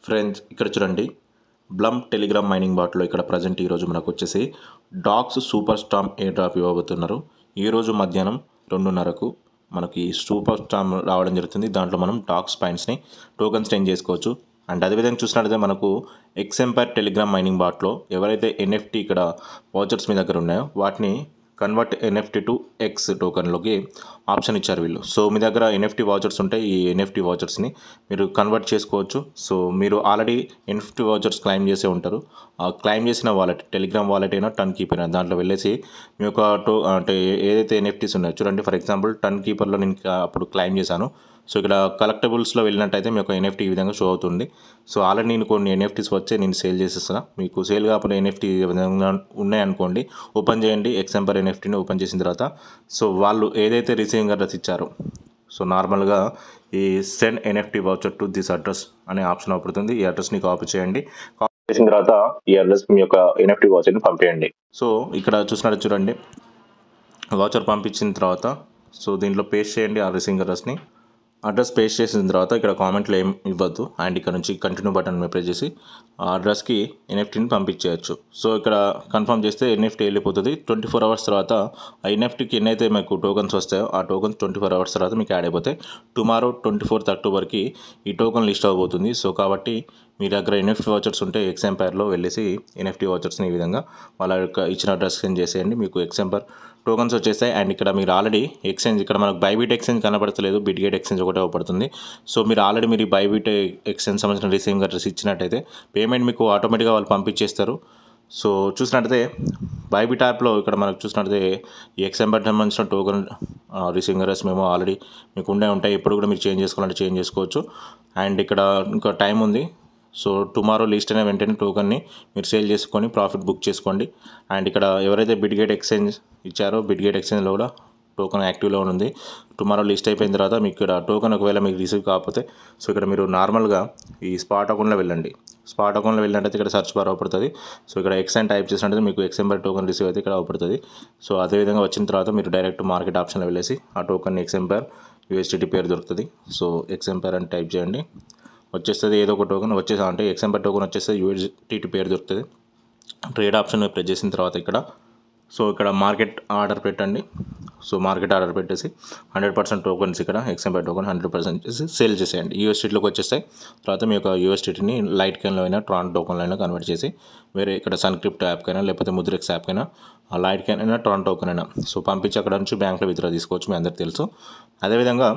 friends ఇక్కడ చూడండి Blum Telegram mining బాట్లో ఇక్కడ ప్రజెంట్ ఈరోజు మనకు వచ్చేసి డాక్స్ సూపర్ స్టామ్ ఎయిర్ డ్రాప్ ఇవ్వబోతున్నారు ఈరోజు మధ్యాహ్నం రెండున్నరకు మనకి సూపర్ స్టామ్ రావడం జరుగుతుంది దాంట్లో మనం డాక్స్ పాయింట్స్ని టోకన్స్ చేంజ్ చేసుకోవచ్చు అండ్ అదేవిధంగా చూసినట్లయితే మనకు ఎక్సెంపైర్ టెలిగ్రామ్ మైనింగ్ బాట్లో ఎవరైతే ఎన్ఎఫ్టీ ఇక్కడ వాచర్స్ మీ దగ్గర ఉన్నాయో వాటిని కన్వర్ట్ ఎన్ఎఫ్టీ టు ఎక్స్ టోకన్లోకి ఆప్షన్ ఇచ్చారు వీళ్ళు సో మీ దగ్గర ఎన్ఎఫ్టీ వాచర్స్ ఉంటే ఈ ఎన్ఎఫ్టీ వాచర్స్ని మీరు కన్వర్ట్ చేసుకోవచ్చు సో మీరు ఆల్రెడీ ఎన్ఎఫ్టీ వాచర్స్ క్లైమ్ చేసే ఉంటారు ఆ క్లైమ్ చేసిన వాలెట్ టెలిగ్రామ్ వాలెట్ అయినా టన్ కీపర్ అయినా దాంట్లో వెళ్ళేసి మీ యొక్క టో అంటే ఏదైతే ఎన్ఎఫ్టీస్ ఉన్నాయో చూడండి ఫర్ ఎగ్జాంపుల్ టన్ కీపర్లో నేను అప్పుడు క్లైమ్ చేశాను సో ఇక్కడ కలెక్టబుల్స్లో వెళ్ళినట్టయితే మీకు ఎన్ఎఫ్టీ ఈ విధంగా షో అవుతుంది సో ఆల్రెడీ నేను కొన్ని ఎన్ఎఫ్టీస్ వచ్చే నేను సేల్ చేసేస్తాను మీకు సేల్ కాకపోతే ఎన్ఎఫ్టీ విధంగా ఉన్నాయనుకోండి ఓపెన్ చేయండి ఎక్సెంపర్ ఎన్ఎఫ్టీని ఓపెన్ చేసిన తర్వాత సో వాళ్ళు ఏదైతే రిసీవింగ్ అడ్రస్ ఇచ్చారో సో నార్మల్గా ఈ send NFT voucher to this address అనే ఆప్షన్ అవుతుంది ఈ అడ్రస్ని కాపీ చేయండి కాపీ చేసిన తర్వాత ఈ అడ్రస్ మీ యొక్క ఎన్ఎఫ్టీ వాచర్ని పంపేయండి సో ఇక్కడ చూసినట్టు చూడండి వాచర్ పంపించిన తర్వాత సో దీంట్లో పేస్ట్ చేయండి ఆ రిసీవింగ్ అడ్రస్ని అడ్రస్ పేస్ట్ చేసిన తర్వాత ఇక్కడ కామెంట్లో ఏం ఇవ్వద్దు అండ్ ఇక్కడ నుంచి కంటిన్యూ బటన్ మీద ప్రెస్ చేసి ఆ అడ్రస్కి ఎన్ఎఫ్టీని పంపించేయచ్చు సో ఇక్కడ కన్ఫర్మ్ చేస్తే ఎన్ఎఫ్టీ వెళ్ళిపోతుంది ట్వంటీ ఫోర్ అవర్స్ తర్వాత ఆ ఎన్ఎఫ్టీకి ఎన్నైతే మీకు టోకన్స్ వస్తాయో ఆ టోకన్స్ ట్వంటీ ఫోర్ అవర్స్ తర్వాత మీకు యాడ్ అయిపోతాయి టుమారో ట్వంటీ ఫోర్త్ అక్టోబర్కి ఈ టోకన్ లిస్ట్ అవ్వబోతుంది సో కాబట్టి మీ దగ్గర ఎన్ఎఫ్టీ వాచర్స్ ఉంటే ఎక్సెంపైర్లో వెళ్ళేసి ఎన్ఎఫ్టీ వాచర్స్ని ఈ విధంగా వాళ్ళ యొక్క ఇచ్చిన అడ్రస్ సెండ్ చేసేయండి మీకు ఎక్సెంపర్ టోకన్స్ వచ్చేస్తాయి అండ్ ఇక్కడ మీరు ఆల్రెడీ ఎక్స్చేంజ్ ఇక్కడ మనకు బైబీట్ ఎక్స్చేంజ్ కనబడతలేదు బిట్గేట్ ఎక్స్చేంజ్ ఒకటే పడుతుంది సో మీరు ఆల్రెడీ మీరు బైబీట్ ఎక్స్చేంజ్ సంబంధించిన రిసీవింగ్ అడ్రస్ ఇచ్చినట్టయితే పేమెంట్ మీకు ఆటోమేటిక్గా వాళ్ళు పంపించేస్తారు సో చూసినట్టయితే బైబిట్ యాప్లో ఇక్కడ మనకు చూసినట్టయితే ఈ ఎక్సెంబర్ సంబంధించిన టోకన్ రిసీవింగ్ అడ్రస్ మేము ఆల్రెడీ మీకు ఉండే ఉంటాయి ఎప్పుడు కూడా మీరు చేంజ్ చేసుకోవాలంటే చేంజ్ చేసుకోవచ్చు అండ్ ఇక్కడ ఇంకా టైం ఉంది సో టుమారో లిస్ట్ అయిన వెంటనే టోకన్ని మీరు సేల్ చేసుకొని ప్రాఫిట్ బుక్ చేసుకోండి అండ్ ఇక్కడ ఎవరైతే బిడ్గేట్ ఎక్స్చేంజ్ ఇచ్చారో బిడ్గేట్ ఎక్స్చేంజ్లో కూడా టోకన్ యాక్టివ్లో ఉంది టుమారో లిస్ట్ అయిపోయిన తర్వాత మీకు ఇక్కడ టోకన్ ఒకవేళ మీకు రిసీవ్ కాకపోతే సో ఇక్కడ మీరు నార్మల్గా ఈ స్పాట్ అకౌంట్లో వెళ్ళండి స్పాట్ అకౌంట్లో వెళ్ళినట్టయితే ఇక్కడ సర్చ్ బార్ అవుపడుతుంది సో ఇక్కడ ఎక్స్ అని టైప్ చేసినట్టయితే మీకు ఎక్సెంబర్ టోకన్ రిసీవ్ అయితే ఇక్కడ అవుపడుతుంది సో అదేవిధంగా వచ్చిన తర్వాత మీరు డైరెక్ట్ మార్కెట్ ఆప్షన్లో వెళ్ళేసి ఆ టోకన్ ఎక్సెంపర్ యూఎస్టీటీ పేరు దొరుకుతుంది సో ఎక్సెంపర్ అని టైప్ చేయండి వచ్చేస్తుంది ఏదో ఒక టోకన్ వచ్చేసి అంటే ఎక్సెంపర్ టోకన్ వచ్చేస్తే యూఎస్టీటీ పేరు దొరుకుతుంది ట్రేడ్ ఆప్షన్ ప్రెస్ చేసిన తర్వాత ఇక్కడ సో ఇక్కడ మార్కెట్ ఆర్డర్ పెట్టండి సో మార్కెట్ ఆర్డర్ పెట్టేసి హండ్రెడ్ పర్సెంట్ టోకన్స్ ఇక్కడ ఎక్సెంపై టోకన్ హండ్రెడ్ పర్సెంట్ చేసి సేల్ చేసేయండి యూఎస్టీలోకి వచ్చేస్తాయి తర్వాత మీ యొక్క యూఎస్టీని లైట్ క్యాన్లో అయినా ట్రాన్ టోకన్లో అయినా కన్వర్ట్ చేసి వేరే ఇక్కడ సన్క్రిప్ట్ యాప్కైనా లేకపోతే ముద్రెక్స్ యాప్కైనా ఆ లైట్ క్యాన్ అయినా ట్రాన్ టోకన్ అయినా సో పంపించి అక్కడ నుంచి బ్యాంక్లో విత్డ్రా తీసుకోవచ్చు మీ అందరికి తెలుసు అదేవిధంగా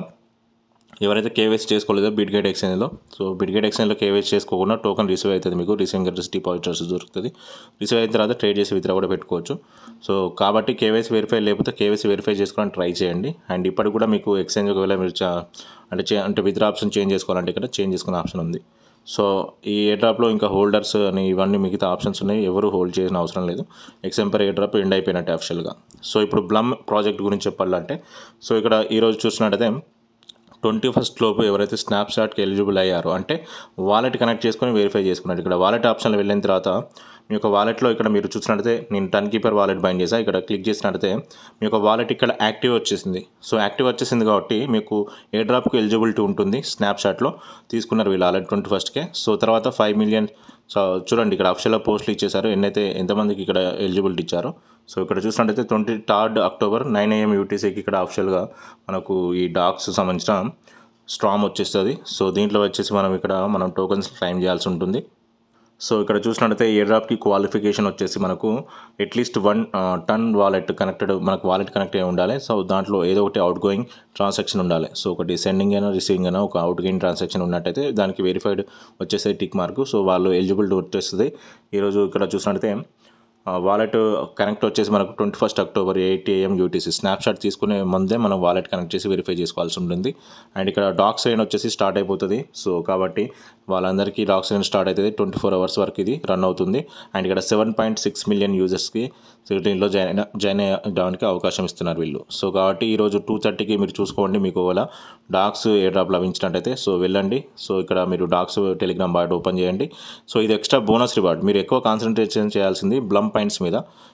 ఎవరైతే కేవైసీ చేసుకోలేదో బిడ్గేట్ ఎక్స్చేంజ్లో సో బిడ్గేట్ ఎక్స్చేంజ్లో కేవైసీ చేసుకోకుండా టోకన్ రిసీవ్ అవుతుంది మీకు రిసీవింగ్ అడ్రస్ డిపాజిటర్స్ దొరుకుతుంది రిసీవ్ అయిన తర్వాత ట్రేడ్ చేసి విత్డ్రా కూడా పెట్టుకోవచ్చు సో కాబట్టి కేవైసీ వెరిఫై లేకపోతే కేవైసీ వెరిఫై చేసుకోవడానికి ట్రై చేయండి అండ్ ఇప్పటికి కూడా మీకు ఎక్స్చేంజ్ ఒకవేళ మీరు చా- అంటే చే అంటే విత్డ్రా ఆప్షన్ చేంజ్ చేసుకోవాలంటే ఇక్కడ చేంజ్ చేసుకునే ఆప్షన్ ఉంది సో ఈ ఎయిర్డ్రాప్లో ఇంకా హోల్డర్స్ అని ఇవన్నీ మిగతా ఆప్షన్స్ ఉన్నాయి ఎవరు హోల్డ్ చేసిన అవసరం లేదు ఎక్సెంపర్ ఎయిర్డ్రాప్ ఎండ్ అయిపోయినట్టే అఫిషియల్గా సో ఇప్పుడు బ్లమ్ ప్రాజెక్ట్ గురించి చెప్పాలంటే సో ఇక్కడ ఈరోజు చూసినట్టయితే ట్వంటీ ఫస్ట్ లోపు ఎవరైతే స్నాప్చాట్కి ఎలిజిబుల్ అయ్యారో అంటే వాలెట్ కనెక్ట్ చేసుకొని వెరిఫై చేసుకున్నారు ఇక్కడ వాలెట్ ఆప్షన్లో వెళ్ళిన తర్వాత మీ యొక్క వాలెట్లో ఇక్కడ మీరు చూసినట్టయితే నేను టన్ కీపర్ వాలెట్ బైండ్ చేసా ఇక్కడ క్లిక్ చేసినట్టయితే మీ యొక్క వాలెట్ ఇక్కడ యాక్టివ్ వచ్చేసింది సో యాక్టివ్ వచ్చేసింది కాబట్టి మీకు ఏ డ్రాప్కి ఎలిజిబిలిటీ ఉంటుంది స్నాప్చాట్లో తీసుకున్నారు వీళ్ళు ఆల్రెడీ ట్వంటీ ఫస్ట్కే సో తర్వాత ఫైవ్ మిలియన్ సో చూడండి ఇక్కడ అఫిషియల్గా పోస్టులు ఇచ్చేసారు ఎన్నైతే ఎంతమందికి ఇక్కడ ఎలిజిబిలిటీ ఇచ్చారో సో ఇక్కడ చూసినట్టయితే twenty third October nine AM యూటీసీకి ఇక్కడ అఫిషియల్గా మనకు ఈ డాక్స్ సంబంధించిన స్ట్రామ్ వచ్చేస్తుంది సో దీంట్లో వచ్చేసి మనం ఇక్కడ మనం టోకన్స్ క్లైమ్ చేయాల్సి ఉంటుంది సో ఇక్కడ చూసినట్టయితే ఎయిర్డ్రాప్కి క్వాలిఫికేషన్ వచ్చేసి మనకు at least one TON wallet connected మనకు వాలెట్ కనెక్ట్ అయి ఉండాలి సో దాంట్లో ఏదో ఒకటి అవుట్ గోయింగ్ ట్రాన్సాక్షన్ ఉండాలి సో ఒకటి సెండింగ్ అయినా రిసీవింగ్ అయినా ఒక అవుట్ గోయింగ్ ట్రాన్సాక్షన్ ఉన్నట్టయితే దానికి వెరిఫైడ్ వచ్చేసే టిక్ మార్క్ సో వాళ్ళు ఎలిజిబిలిటీ వచ్చేస్తుంది ఈరోజు ఇక్కడ చూసినట్టయితే వాలెట్ కనెక్ట్ వచ్చేసి మనకు twenty first October eight AM UTC snapshot తీసుకునే ముందే మనం వాలెట్ కనెక్ట్ చేసి వెరిఫై చేసుకోవాల్సి ఉంటుంది అండ్ ఇక్కడ డాక్స్ లైన్ వచ్చేసి స్టార్ట్ అయిపోతుంది సో కాబట్టి వాళ్ళందరికీ డాక్స్ లైన్ స్టార్ట్ అవుతుంది ట్వంటీ ఫోర్ అవర్స్ వరకు ఇది రన్ అవుతుంది అండ్ ఇక్కడ సెవెన్ పాయింట్ సిక్స్ మిలియన్ యూజర్స్కి దీంట్లో జాయిన్ జాయిన్ అయ్యడానికి అవకాశం ఇస్తున్నారు వీళ్ళు సో కాబట్టి ఈరోజు టూ థర్టీకి మీరు చూసుకోండి మీకు ఒకవేళ డాక్స్ ఏ డ్రాప్ లభించినట్టయితే సో వెళ్ళండి సో ఇక్కడ మీరు డాక్స్ టెలిగ్రామ్ బాట్ ఓపెన్ చేయండి సో ఇది ఎక్స్ట్రా బోనస్ రివార్డ్ మీరు ఎక్కువ కాన్సన్ట్రేషన్ చేయాల్సింది బ్లమ్ పాయింట్స్ మీద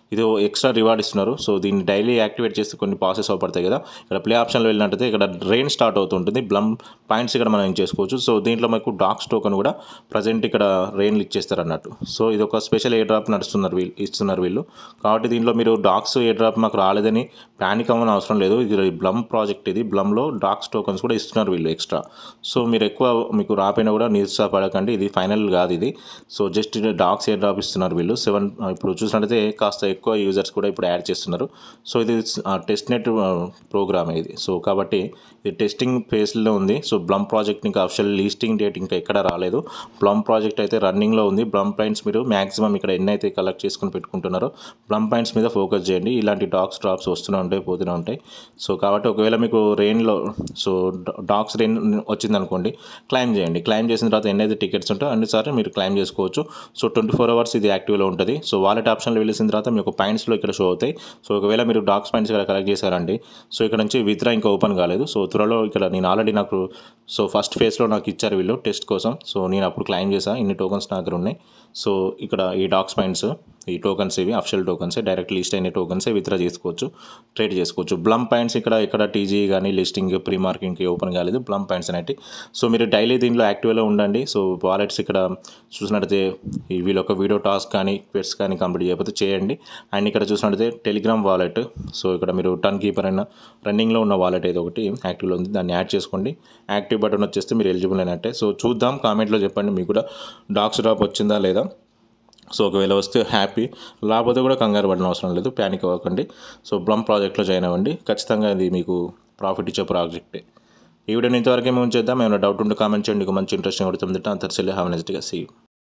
ఇది ఎక్స్ట్రా రివార్డ్ ఇస్తున్నారు సో దీన్ని డైలీ యాక్టివేట్ చేస్తే కొన్ని ప్రాసెస్ అవపడతాయి కదా ఇక్కడ ప్లే ఆప్షన్లో వెళ్ళినట్టయితే ఇక్కడ రెయిన్ స్టార్ట్ అవుతుంటుంది బ్లమ్ పాయింట్స్ ఇక్కడ మనం చేసుకోవచ్చు సో దీంట్లో మనకు డాక్స్ టోకెన్ కూడా ప్రజెంట్ ఇక్కడ రెయిన్లు ఇచ్చేస్తారు అన్నట్టు సో ఇది ఒక స్పెషల్ ఎయిర్ డ్రాప్ నడుస్తున్నారు వీళ్ళు ఇస్తున్నారు వీళ్ళు కాబట్టి దీంట్లో మీరు డాక్స్ ఎయిర్ డ్రాప్ మాకు రాలేదని ప్యానిక్ అవ్వని అవసరం లేదు ఇది బ్లమ్ ప్రాజెక్ట్ ఇది బ్లమ్లో డాక్స్ టోకెన్స్ కూడా ఇస్తున్నారు వీళ్ళు ఎక్స్ట్రా సో మీరు ఎక్కువ మీకు రాపోయినా కూడా నిరుత్సాహపడకండి ఇది ఫైనల్ కాదు ఇది so just Dogs airdrop ఇస్తున్నారు వీళ్ళు సెవెన్ ఇప్పుడు చూసినట్టయితే కాస్త ఎక్కువ యూజర్స్ కూడా ఇప్పుడు యాడ్ చేస్తున్నారు సో ఇది టెస్ట్ నెట్ ప్రోగ్రామ్ ఇది సో కాబట్టి ఇది టెస్టింగ్ ఫేజ్లో ఉంది సో బ్లమ్ ప్రాజెక్ట్ ఇంకా అఫిషియల్ లీస్టింగ్ డేట్ ఇంకా ఎక్కడ రాలేదు బ్లమ్ ప్రాజెక్ట్ అయితే రన్నింగ్లో ఉంది బ్లమ్ పాయింట్స్ మీరు మ్యాక్సిమం ఇక్కడ ఎన్ని అయితే కలెక్ట్ చేసుకుని పెట్టుకుంటున్నారో బ్లమ్ పాయింట్స్ మీద ఫోకస్ చేయండి ఇలాంటి డాక్స్ డ్రాప్స్ వస్తూనే ఉంటాయి పోతూనే ఉంటాయి సో కాబట్టి ఒకవేళ మీకు రెయిన్లో సో డాక్స్ రెయిన్ వచ్చిందనుకోండి క్లైమ్ చేయండి క్లైమ్ చేసిన తర్వాత ఎన్నైతే టికెట్స్ ఉంటాయో అన్నిసార్లు మీరు క్లైమ్ చేసుకోవచ్చు సో ట్వంటీ ఫోర్ అవర్స్ ఇది యాక్టివ్లో ఉంటుంది సో వాలెట్ ఆప్షన్లో వెళ్ళిన తర్వాత మీకు పాయింట్స్లో ఇక్కడ షో అవుతాయి సో ఒకవేళ మీరు డాక్స్ పాయింట్స్ ఇక్కడ కలెక్ట్ చేశారండి సో ఇక్కడ నుంచి విత్డ్రా ఇంకా ఓపెన్ కాలేదు సో త్వరలో ఇక్కడ నేను ఆల్రెడీ నాకు సో ఫస్ట్ ఫేజ్లో నాకు ఇచ్చారు వీళ్ళు టెస్ట్ కోసం సో నేను అప్పుడు క్లైమ్ చేశాను ఇన్ని టోకన్స్ నా దగ్గర ఉన్నాయి సో ఇక్కడ ఈ డాక్స్ పాయింట్స్ ఈ టోకన్స్ ఇవి అఫిషియల్ టోకన్స్ డైరెక్ట్ లిస్ట్ అయిన టోకన్స్ విత్డ్రా చేసుకోవచ్చు ట్రేడ్ చేసుకోవచ్చు బ్లమ్ పాయింట్స్ ఇక్కడ ఇక్కడ టీజీ కానీ లిస్టింగ్ ప్రీ మార్కింగ్కి ఓపెన్ కాలేదు బ్లమ్ పాయింట్స్ అనేవి సో మీరు డైలీ దీంట్లో యాక్టివ్లో ఉండండి సో వాలెట్స్ ఇక్కడ చూసినట్టయితే ఈ వీళ్ళు ఒక వీడియో టాస్క్ కానీ క్వెట్స్ కానీ కంప్లీట్ చేయకపోతే చేయండి అండ్ ఇక్కడ చూసినట్టయితే టెలిగ్రామ్ వాలెట్ సో ఇక్కడ మీరు టర్న్ కీపర్ అయినా రన్నింగ్లో ఉన్న వాలెట్ ఏదో ఒకటి యాక్టివ్లో ఉంది దాన్ని యాడ్ చేసుకోండి యాక్టివ్ బటన్ వచ్చేస్తే మీరు ఎలిజిబుల్ అయినట్టే సో చూద్దాం కామెంట్లో చెప్పండి మీకు కూడా డాక్స్ డ్రాప్ వచ్చిందా లేదా సో ఒకవేళ వస్తే హ్యాపీ లేకపోతే కూడా కంగారు పడిన అవసరం లేదు ప్యానిక్ అవ్వకండి సో బ్లమ్ ప్రాజెక్ట్లో జాయిన్ అవ్వండి ఖచ్చితంగా ఇది మీకు ప్రాఫిట్ ఇచ్చే ప్రాజెక్టే ఈ వీడియోని ఇంతవరకు ఏమేమి చేద్దాం ఏమైనా డౌట్ ఉంటే కామెంట్ చేయండి మంచి ఇంట్రెస్టింగ్ అవుతుంది అంతర్సెల్లి హ్యావ్ నెక్స్ట్గా సీ